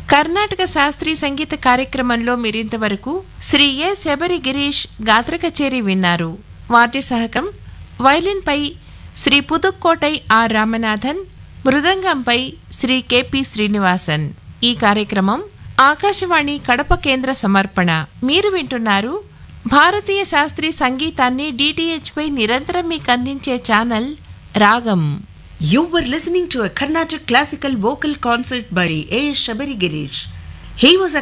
కర్ణాటక శాస్త్రీయ సంగీత కార్యక్రమంలో మీరింతవరకు శ్రీ ఏ శబరి గిరీష్ గాత్ర కచేరీ విన్నారు వాద్య సహకం వైలిన్పై శ్రీ పుదుక్కోటై ఆర్ రామనాథన్ మృదంగంపై శ్రీ కెపి శ్రీనివాసన్ ఈ కార్యక్రమం ఆకాశవాణి కడప కేంద్ర సమర్పణ మీరు వింటున్నారు భారతీయ శాస్త్రీయ సంగీతాన్ని డిటిహెచ్ పై నిరంతరం మీకు అందించే ఛానల్ రాగం You were listening to a Carnatic classical vocal concert by A. Shabari Girish. He was